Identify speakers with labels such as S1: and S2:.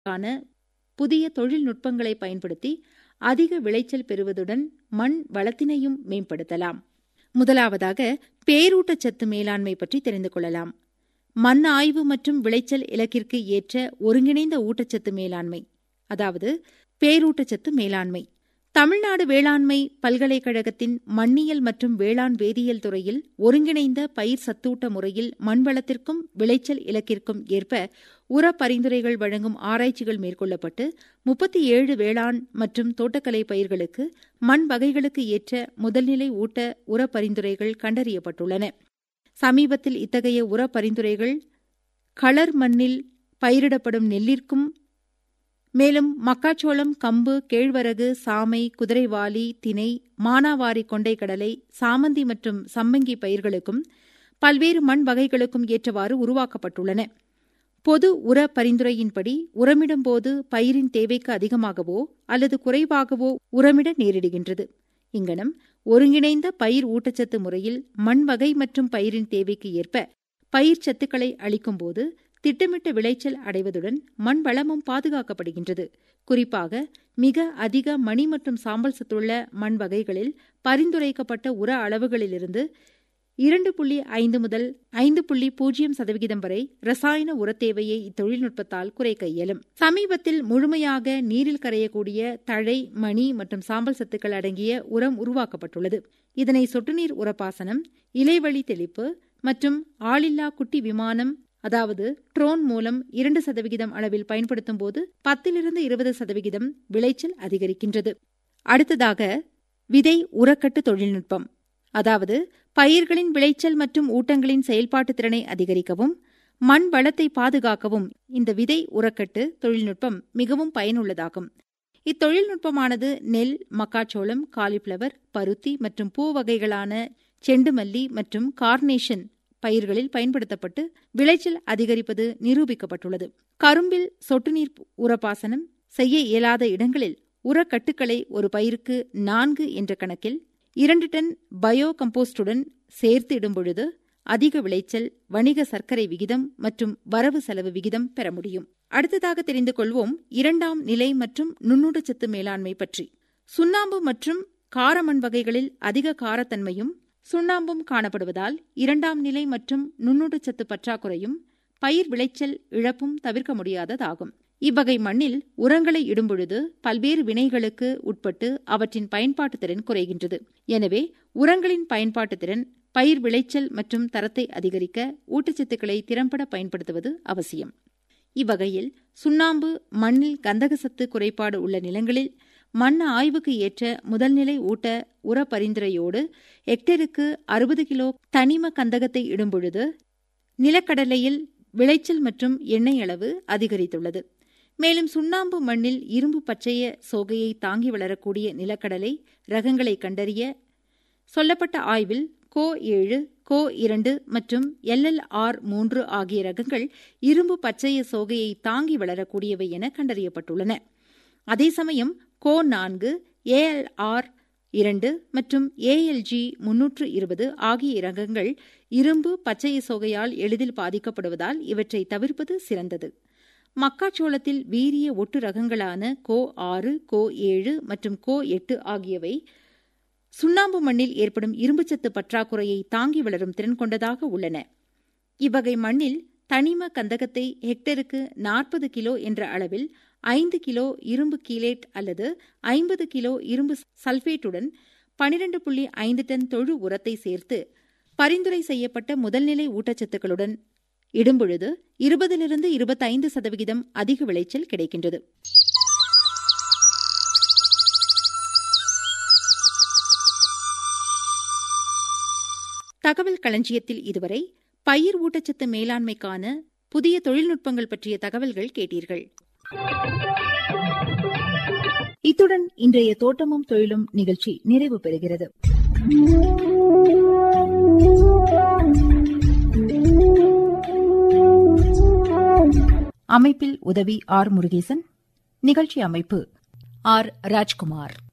S1: கான புதிய தொழில்நுட்பங்களை பயன்படுத்தி அதிக விளைச்சல் பெறுவதுடன் மண் வளத்தினையும் மேம்படுத்தலாம் முதலாவதாக பேரூட்டச்சத்து மேலாண்மை பற்றி தெரிந்து கொள்ளலாம் மண் ஆய்வு மற்றும் விளைச்சல் இலக்கிற்கு ஏற்ற ஒருங்கிணைந்த ஊட்டச்சத்து மேலாண்மை அதாவது பேரூட்டச்சத்து மேலாண்மை தமிழ்நாடு வேளாண்மை பல்கலைக்கழகத்தின் மண்ணியல் மற்றும் வேளாண் வேதியியல் துறையில் ஒருங்கிணைந்த பயிர் சத்தூட்ட முறையில் மண்வளத்திற்கும் விளைச்சல் இலக்கிற்கும் ஏற்ப உர பரிந்துரைகள் வழங்கும் ஆராய்ச்சிகள் மேற்கொள்ளப்பட்டு முப்பத்தி ஏழு வேளாண் மற்றும் தோட்டக்கலை பயிர்களுக்கு மண் வகைகளுக்கு ஏற்ற முதல்நிலை ஊட்ட உர பரிந்துரைகள் கண்டறியப்பட்டுள்ளன சமீபத்தில் இத்தகைய உர பரிந்துரைகள் களர் மண்ணில் பயிரிடப்படும் நெல்லிற்கும் மேலும் மக்காச்சோளம் கம்பு கேழ்வரகு சாமை குதிரைவாலி தினை மானாவாரி கொண்டைக்கடலை சாமந்தி மற்றும் சம்மங்கி பயிர்களுக்கும் பல்வேறு மண் வகைகளுக்கும் ஏற்றவாறு உருவாக்கப்பட்டுள்ளன பொது உர பரிந்துரையின்படி உரமிடும்போது பயிரின் தேவைக்கு அதிகமாகவோ அல்லது குறைவாகவோ உரமிட நேரிடுகின்றது இங்கனம் ஒருங்கிணைந்த பயிர் ஊட்டச்சத்து முறையில் மண் வகை மற்றும் பயிரின் தேவைக்கு ஏற்ப பயிர் சத்துக்களை அளிக்கும்போது திட்டமிட்ட விளைச்சல் அடைவதுடன் மண் வளமும் பாதுகாக்கப்படுகின்றது குறிப்பாக மிக அதிக மணி மற்றும் சாம்பல் சத்துள்ள மண் வகைகளில் பரிந்துரைக்கப்பட்ட உர அளவுகளிலிருந்து இரண்டு புள்ளி ஐந்து முதல் ஐந்து புள்ளி பூஜ்ஜியம் சதவிகிதம் வரை ரசாயன உரத்தேவையை இத்தொழில்நுட்பத்தால் குறைக்க இயலும் சமீபத்தில் முழுமையாக நீரில் கரையக்கூடிய தழை மணி மற்றும் சாம்பல் சத்துக்கள் அடங்கிய உரம் உருவாக்கப்பட்டுள்ளது இதனை சொட்டுநீர் உரப்பாசனம் இலைவழி தெளிப்பு மற்றும் ஆளில்லா குட்டி விமானம் அதாவது ட்ரோன் மூலம் இரண்டு சதவிகிதம் அளவில் பயன்படுத்தும் போது பத்திலிருந்து இருபது சதவிகிதம் விளைச்சல் அதிகரிக்கின்றது அடுத்ததாக விதை உரக்கட்டு தொழில்நுட்பம் அதாவது பயிர்களின் விளைச்சல் மற்றும் ஊட்டங்களின் செயல்பாட்டு திறனை அதிகரிக்கவும் மண் வளத்தை பாதுகாக்கவும் இந்த விதை உரக்கட்டு தொழில்நுட்பம் மிகவும் பயனுள்ளதாகும் இத்தொழில்நுட்பமானது நெல் மக்காச்சோளம் காலிஃப்ளவர் பருத்தி மற்றும் பூ வகைகளான செண்டுமல்லி மற்றும் கார்னேஷன் பயிர்களில் பயன்படுத்தப்பட்டு விளைச்சல் அதிகரிப்பது நிரூபிக்கப்பட்டுள்ளது கரும்பில் சொட்டுநீர் உரப்பாசனம் செய்ய இயலாத இடங்களில் உரக்கட்டுக்களை ஒரு பயிருக்கு நான்கு என்ற கணக்கில் இரண்டு டன் பயோ கம்போஸ்டுடன் சேர்த்து இடும்பொழுது அதிக விளைச்சல் வணிக சர்க்கரை விகிதம் மற்றும் வரவு செலவு விகிதம் பெற முடியும் அடுத்ததாக தெரிந்து கொள்வோம் இரண்டாம் நிலை மற்றும் நுண்ணுடச்சத்து மேலாண்மை பற்றி சுண்ணாம்பு மற்றும் காரமண் வகைகளில் அதிக காரத்தன்மையும் சுண்ணாம்பும் காணப்படுவதால் இரண்டாம் நிலை மற்றும் நுண்ணுடச்சத்து பற்றாக்குறையும் பயிர் விளைச்சல் இழப்பும் தவிர்க்க முடியாததாகும் இவ்வகை மண்ணில் உரங்களை இடும்பொழுது பல்வேறு வினைகளுக்கு உட்பட்டு அவற்றின் பயன்பாட்டு திறன் குறைகின்றது எனவே உரங்களின் பயன்பாட்டு திறன் பயிர் விளைச்சல் மற்றும் தரத்தை அதிகரிக்க ஊட்டச்சத்துக்களை திறம்பட பயன்படுத்துவது அவசியம் இவ்வகையில் சுண்ணாம்பு மண்ணில் கந்தகசத்து குறைபாடு உள்ள நிலங்களில் மண் ஆய்வுக்கு ஏற்ற முதல்நிலை ஊட்ட உர பரிந்துரையோடு ஹெக்டேருக்கு அறுபது கிலோ தனிம கந்தகத்தை இடும்பொழுது நிலக்கடலையில் விளைச்சல் மற்றும் எண்ணெய் அளவு அதிகரித்துள்ளது மேலும் சுண்ணாம்பு மண்ணில் இரும்பு பச்சைய சோகையை தாங்கி வளரக்கூடிய நிலக்கடலை ரகங்களை கண்டறிய சொல்லப்பட்ட ஆய்வில் கோ ஏழு கோ இரண்டு மற்றும் எல்எல்ஆர் மூன்று ஆகிய ரகங்கள் இரும்பு பச்சைய சோகையை தாங்கி வளரக்கூடியவை என கண்டறியப்பட்டுள்ளன அதே சமயம் கோ நான்கு ஏஎல்ஆர் இரண்டு மற்றும் ஏஎல்ஜி முன்னூற்று இருபது ஆகிய ரகங்கள் இரும்பு பச்சைய சோகையால் எளிதில் பாதிக்கப்படுவதால் இவற்றை தவிர்ப்பது சிறந்தது மக்காச்சோளத்தில் வீரிய ஒட்டு ரகங்களான கோ ஆறு கோ ஏழு மற்றும் கோ எட்டு ஆகியவை சுண்ணாம்பு மண்ணில் ஏற்படும் இரும்புச்சத்து பற்றாக்குறையை தாங்கி வளரும் திறன் கொண்டதாக உள்ளன இவ்வகை மண்ணில் தனிம கந்தகத்தை ஹெக்டருக்கு நாற்பது கிலோ என்ற அளவில் ஐந்து கிலோ இரும்பு கீலேட் அல்லது ஐம்பது கிலோ இரும்பு சல்பேட்டுடன் பனிரெண்டு புள்ளி ஐந்து டன் தொழு உரத்தை சேர்த்து பரிந்துரை செய்யப்பட்ட முதல்நிலை ஊட்டச்சத்துக்களுடன் இடும்பொழுது இருபதிலிருந்து இருபத்தைந்து சதவிகிதம் அதிக விளைச்சல் கிடைக்கின்றது தகவல் களஞ்சியத்தில் இதுவரை பயிர் ஊட்டச்சத்து மேலாண்மைக்கான புதிய தொழில்நுட்பங்கள் பற்றிய தகவல்கள் கேட்டீர்கள் இத்துடன் இன்றைய தோட்டமும் தொழிலும் நிகழ்ச்சி நிறைவு பெறுகிறது அமைப்பில் உதவி ஆர் முருகேசன் நிகழ்ச்சி அமைப்பு ஆர் ராஜ்குமார்